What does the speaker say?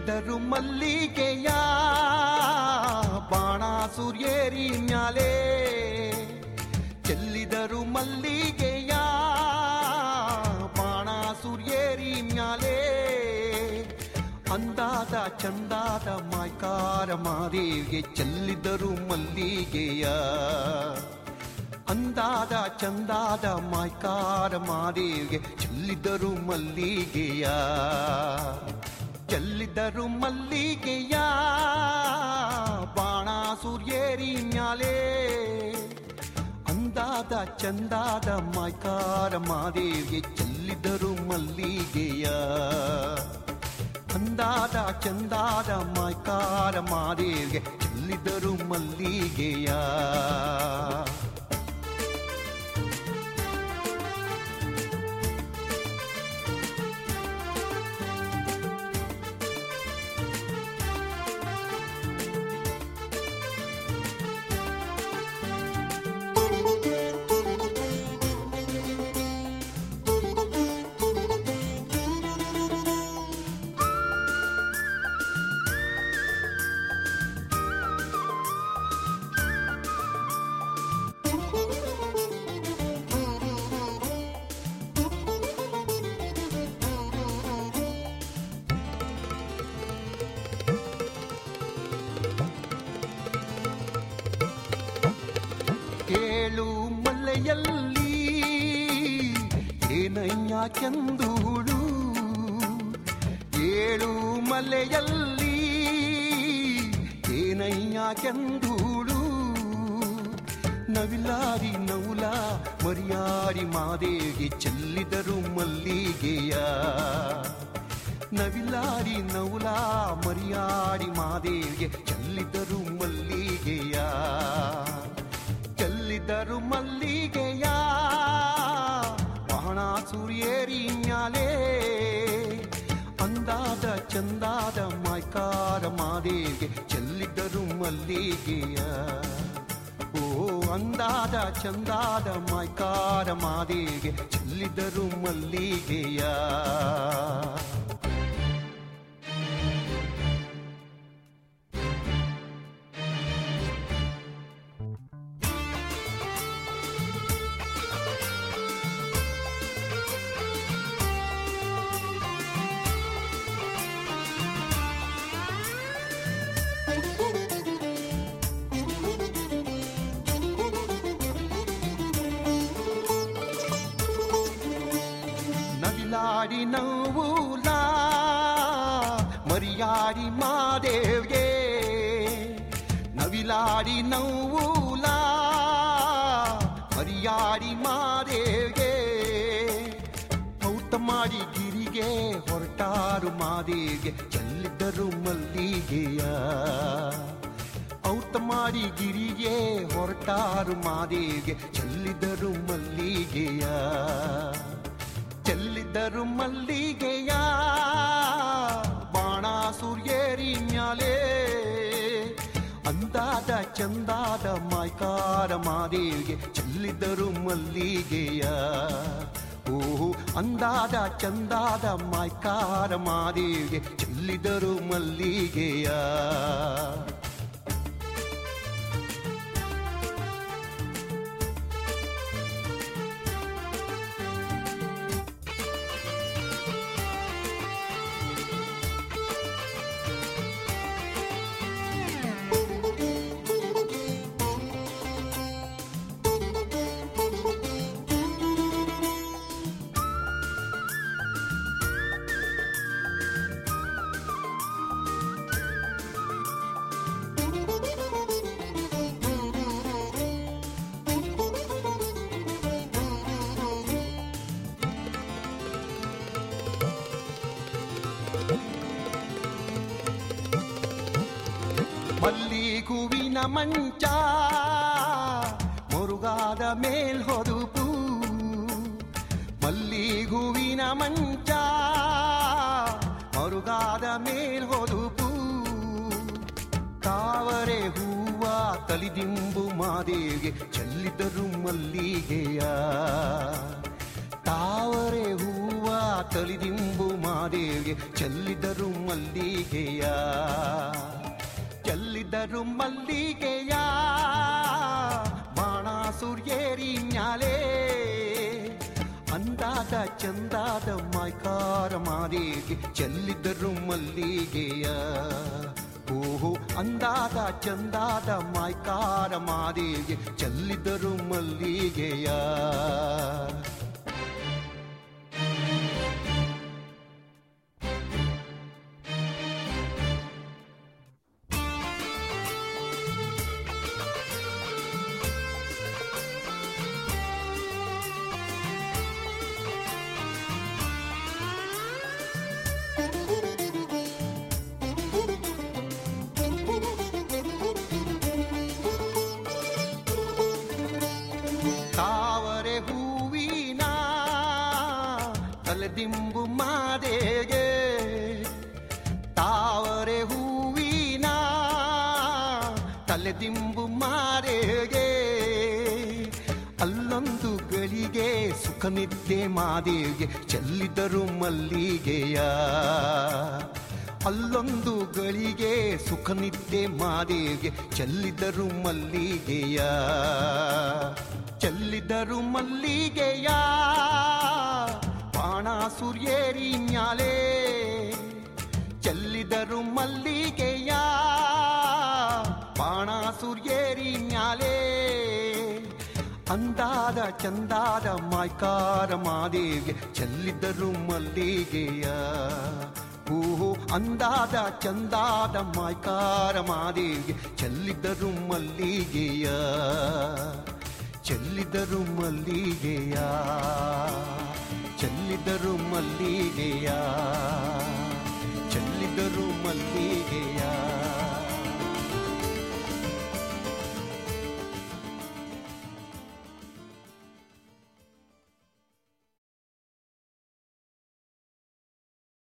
ಚೆಲ್ಲಿದರು ಮಲ್ಲಿಗೆಯ ಬಾಣ ಸೂರ್ಯೇರಿ ಮ್ಯಾಲೆ ಚೆಲ್ಲಿದರು ಮಲ್ಲಿಗೆಯ ಬಾಣ ಸೂರ್ಯೇರಿ ಮ್ಯಾಲೆ ಅಂದಾದ ಚಂದಾದ ಮಾಯ್ಕಾರ ಮಾದೇವಿಗೆ ಚೆಲ್ಲಿದರು ಮಲ್ಲಿಗೆಯ ಅಂದಾದ ಚಂದಾದ ಮಾಯ್ಕಾರ ಮಾದೇವಿಗೆ ಚೆಲ್ಲಿದರು ಮಲ್ಲಿಗೆಯ ಚೆಲ್ಲಿದರು ಮಲ್ಲಿಗೆಯ ಬಾಣ ಸೂರ್ಯೇರಿ ಮ್ಯಾಲೆ ಅಂದಾದ ಚಂದಾದ ಮಾಯ್ಕಾರ ಮಾದೇವಿಗೆ ಚೆಲ್ಲಿದರು ಮಲ್ಲಿಗೆಯ ಅಂದಾದ ಚಂದಾದ ಮಾಯ್ಕಾರ ಮಾದೇವಿಗೆ ಚೆಲ್ಲಿದರು ಮಲ್ಲಿಗೆಯ ಕೇಳು ಮಲ್ಲೆಯಲ್ಲಿ ಏನಯ್ಯ ಚಂದೂಳು ಏಳು ಮಲೆಯಲ್ಲಿ ಏನಯ್ಯ ಚಂದೂಳು ನವಿಲಾರಿ ನೌಲ ಮರಿಯಾಡಿ ಮಾದೇವಿಗೆ ಚೆಲ್ಲಿದರು ಮಲ್ಲಿಗೆಯ ನವಿಲಾರಿ ನೌಲ ಮರಿಯಾಡಿ ಮಾದೇವಿಗೆ ಚೆಲ್ಲಿದರು ಮಲ್ಲಿಗೆಯ ಚೆಲ್ಲಿದರು ಮಲ್ಲಿಗೆಯ ಬಾಣ ಸೂರ್ಯೇರಿ ಮ್ಯಾಲೆ ಅಂದಾದ ಚಂದಾದ ಮಾಯ್ಕಾರ ಮಾದೇವಿಗೆ ಚೆಲ್ಲಿದರು ಮಲ್ಲಿಗೆಯ ಓ ಅಂದಾದ ಚಂದಾದ ಮಾಯ್ಕಾರ ಮಾದೇವಿಗೆ ಚೆಲ್ಲಿದರು ಮಲ್ಲಿಗೆಯ ನವಿಲಾಡಿ ನವ್ವುಲ ಮರಿಯಾಡಿ ಮಾದೇವ್ಗೆ ನವಿಲಾಡಿ ನವ್ವುಲ ಮರಿಯಾಡಿ ಮಾದೇವ್ಗೆ ಔತ ಮಾಡಿ ಗಿರಿಗೆ ಹೊರಟಾರು ಮಾದೇವ್ಗೆ ಚೆಲ್ಲಿದ್ದರು ಮಲ್ಲಿಗೆಯ ಔತ ಮಾಡಿ ಗಿರಿಗೆ ಹೊರಟಾರು ಮಾದೇವ್ಗೆ ಚೆಲ್ಲಿದರು ಮಲ್ಲಿಗೆಯ ಚೆಲ್ಲಿದರು ಮಲ್ಲಿಗೆಯ ಬಾಣ ಸೂರ್ಯೇರಿ ಮ್ಯಾಲೆ ಅಂದಾದ ಚಂದಾದ ಮಾಯ್ಕಾರ ಮಾದೇವಿಗೆ ಚೆಲ್ಲಿದರು ಮಲ್ಲಿಗೆಯ ಓ ಅಂದಾದ ಚಂದಾದ ಮಾಯ್ಕಾರ ಮಾದೇವಿಗೆ ಚೆಲ್ಲಿದರು ಮಲ್ಲಿಗೆಯ ಮಲ್ಲಿಗುವಿನ ಮಂಚ ಮುರುಗಾದ ಮೇಲ್ ಹೊದುಪು ಮಲ್ಲಿಗುವಿನ ಮಂಚ ಮರುಗಾದ ಮೇಲ್ ಹೊದುಪು ತಾವರೆ ಹೂವ ತಲಿದಿಂಬು ಮಾದೇವಿಗೆ ಚೆಲ್ಲಿದರು ಮಲ್ಲಿಗೆಯ ತಾವರೆ ಹೂವ ತಲಿದಿಂಬು ಮಾದೇವಿಗೆ ಚೆಲ್ಲಿದರು ಮಲ್ಲಿಗೆಯ ಚೆಲ್ಲಿದರು ಮಲ್ಲಿಗೆಯ ಬಾಣ ಸೂರ್ಯೇರಿ ಮ್ಯಾಲೆ ಅಂದಾದ ಚಂದಾದ ಮೈಕಾರ ಮಾದೇವಿಗೆ ಚೆಲ್ಲಿದರು ಮಲ್ಲಿಗೆಯ ಓಹೋ ಅಂದಾದ ಚಂದಾದ ಮೈಕಾರ ಮಾದೇವಿಗೆ ಚೆಲ್ಲಿದರು ಮಲ್ಲಿಗೆಯ ತಾವರೆ ಹೂವಿನ ತಲೆದಿಂಬು ಮಾದೆಗೆ ತಾವರೆ ಹೂವಿನ ತಲೆದಿಂಬು ಮಾರೆಗೆ ಅಲ್ಲೊಂದು ಗಳಿಗೆ ಸುಖ ನಿದ್ದೆ ಮಾದೇವಿಗೆ ಚೆಲ್ಲಿದರು ಮಲ್ಲಿಗೆಯ ಅಲ್ಲೊಂದು ಗಳಿಗೆ ಸುಖ ನಿದ್ದೆ ಮಾದೇವಿಗೆ ಚೆಲ್ಲಿದರು ಮಲ್ಲಿಗೆಯ ಚೆಲ್ಲಿದರು ಮಲ್ಲಿಗೆಯ ಬಾಣ ಸೂರ್ಯೇರಿ ಮ್ಯಾಲೆ ಚೆಲ್ಲಿದರು ಮಲ್ಲಿಗೆಯ ಬಾಣ ಸೂರ್ಯೇರಿ ಮ್ಯಾಲೆ ಅಂದಾದ ಚಂದಾದ ಮಾಯ್ಕಾರ ಮಾದೇವಿಗೆ ಚೆಲ್ಲಿದರು ಮಲ್ಲಿಗೆಯ ಓಹೋ ಅಂದಾದ ಚಂದಾದ ಮಾಯ್ಕಾರ ಮಾದೇವಿಗೆ ಚೆಲ್ಲಿದರು ಮಲ್ಲಿಗೆಯ ಚೆಲ್ಲಿದರು ಮಲ್ಲಿಗೆಯ ಚೆಲ್ಲಿದರು ಮಲ್ಲಿಗೆಯ ಚೆಲ್ಲಿದರು ಮಲ್ಲಿಗೆಯ